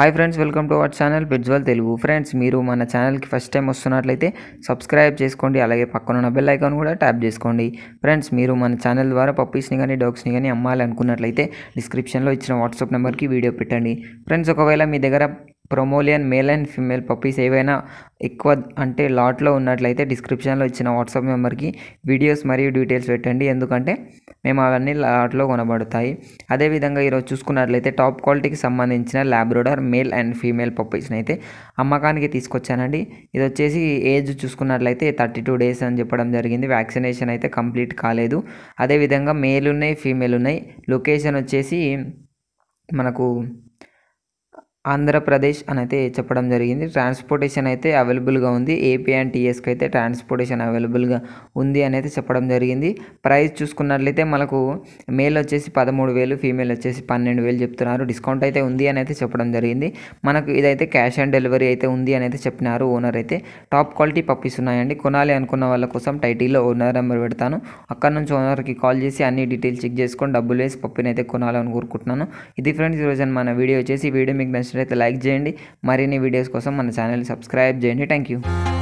hi friends welcome to our channel పిడ్జ్వల్ Telugu friends మీరు మన ఛానల్కి ఫస్ట్ టైం వస్తున్నట్లయితే సబ్స్క్రైబ్ చేసుకోండి అలాగే పక్కన ఉన్న బెల్ ఐకాన్ కూడా ట్యాప్ చేసుకోండి ఫ్రెండ్స్ మీరు మన ఛానల్ ద్వారా పప్పీస్ని కానీ డాగ్స్ని కానీ అమ్మాలి అనుకున్నట్లయితే డిస్క్రిప్షన్లో ఇచ్చిన వాట్సాప్ నెంబర్కి వీడియో పెట్టండి ఫ్రెండ్స్ ఒకవేళ మీ దగ్గర ప్రొమోలియన్ మేల్ అండ్ ఫిమేల్ పప్పీస్ ఏవైనా ఎక్కువ అంటే లాట్లో ఉన్నట్లయితే డిస్క్రిప్షన్లో ఇచ్చిన వాట్సాప్ నెంబర్కి వీడియోస్ మరియు డీటెయిల్స్ పెట్టండి ఎందుకంటే మేము అవన్నీ లాట్లో కొనబడతాయి అదేవిధంగా ఈరోజు చూసుకున్నట్లయితే టాప్ క్వాలిటీకి సంబంధించిన ల్యాబ్రోడర్ మేల్ అండ్ ఫీమేల్ పప్పీస్ని అయితే అమ్మకానికి తీసుకొచ్చానండి ఇది వచ్చేసి ఏజ్ చూసుకున్నట్లయితే థర్టీ టూ డేస్ అని చెప్పడం జరిగింది వ్యాక్సినేషన్ అయితే కంప్లీట్ కాలేదు అదేవిధంగా మేల్ ఉన్నాయి ఫీమేల్ ఉన్నాయి లొకేషన్ వచ్చేసి మనకు ఆంధ్రప్రదేశ్ అని అయితే చెప్పడం జరిగింది ట్రాన్స్పోర్టేషన్ అయితే అవైలబుల్గా ఉంది ఏపీ అండ్ టీఎస్కి అయితే ట్రాన్స్పోర్టేషన్ అవైలబుల్గా ఉంది అని అయితే చెప్పడం జరిగింది ప్రైస్ చూసుకున్నట్లయితే మనకు మేల్ వచ్చేసి పదమూడు వేలు ఫీమేల్ వచ్చేసి పన్నెండు వేలు చెప్తున్నారు డిస్కౌంట్ అయితే ఉంది అని అయితే చెప్పడం జరిగింది మనకు ఇదైతే క్యాష్ ఆన్ డెలివరీ అయితే ఉంది అని అయితే చెప్పినారు ఓనర్ అయితే టాప్ క్వాలిటీ పప్పీస్ ఉన్నాయండి కొనాలి అనుకున్న వాళ్ళ కోసం టైటిల్లో ఓనర్ నెంబర్ పెడతాను అక్కడ నుంచి ఓనర్కి కాల్ చేసి అన్ని డీటెయిల్స్ చెక్ చేసుకొని డబ్బులు వేసి పప్పిని అయితే కొనాలని కోరుకుంటున్నాను ఇది ఫ్రెండ్స్ ఈరోజు మన వీడియో వచ్చేసి ఈ వీడియో మీకు నచ్చినట్లయితే లైక్ చేయండి మరిన్ని వీడియోస్ కోసం మన ఛానల్ సబ్స్క్రైబ్ చేయండి థ్యాంక్ యూ